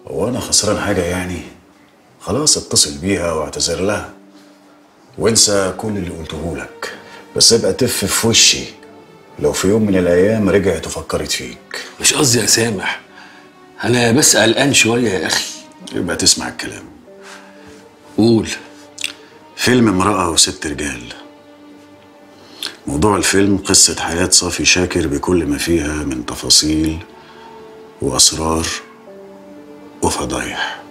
هو انا خسران حاجه يعني خلاص اتصل بيها واعتذر لها وانسى كل اللي قلته لك بس ابقى تف في وشي لو في يوم من الايام رجعت وفكرت فيك مش قصدي اسامح انا بس قلقان شويه يا اخي يبقى تسمع الكلام قول فيلم امرأة وست رجال موضوع الفيلم قصة حياة صافي شاكر بكل ما فيها من تفاصيل وأسرار وفضايح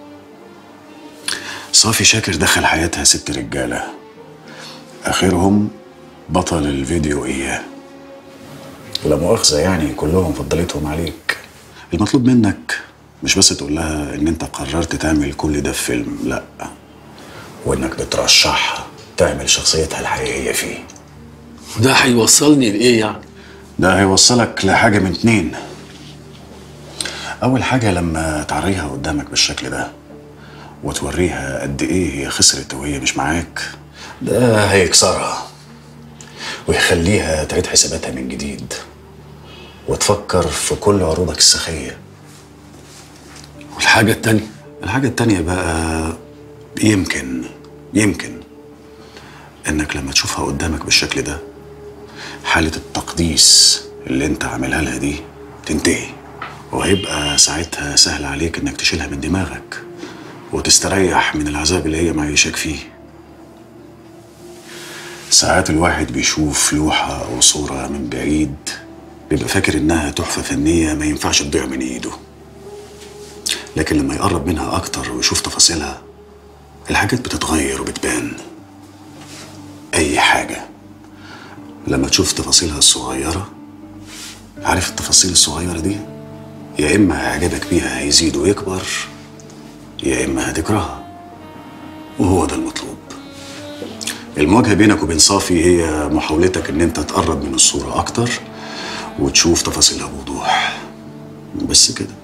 صافي شاكر دخل حياتها ست رجالة آخرهم بطل الفيديو إياه لا مؤاخذة يعني كلهم فضلتهم عليك المطلوب منك مش بس تقول لها إن أنت قررت تعمل كل ده في فيلم لأ وإنك بترشحها تعمل شخصيتها الحقيقية فيه ده هيوصلني لايه يعني ده هيوصلك لحاجة من اتنين أول حاجة لما تعريها قدامك بالشكل ده وتوريها قد إيه هي خسرت وهي مش معاك ده هيكسرها ويخليها تعيد حساباتها من جديد وتفكر في كل عروضك السخية والحاجه التانيه الحاجة التانية بقى يمكن يمكن إنك لما تشوفها قدامك بالشكل ده حالة التقديس اللي أنت عاملها لها دي تنتهي وهيبقى ساعتها سهل عليك إنك تشيلها من دماغك وتستريح من العذاب اللي هي معيشك فيه ساعات الواحد بيشوف لوحة أو صورة من بعيد بيبقى فاكر إنها تحفة فنية ما ينفعش تضيع من إيده لكن لما يقرب منها أكتر ويشوف تفاصيلها الحاجات بتتغير وبتبان أي حاجة لما تشوف تفاصيلها الصغيرة عارف التفاصيل الصغيرة دي يا إما إعجابك بيها هيزيد ويكبر يا إما هتكرهها وهو ده المطلوب المواجهة بينك وبين صافي هي محاولتك إن أنت تقرب من الصورة أكتر وتشوف تفاصيلها بوضوح بس كده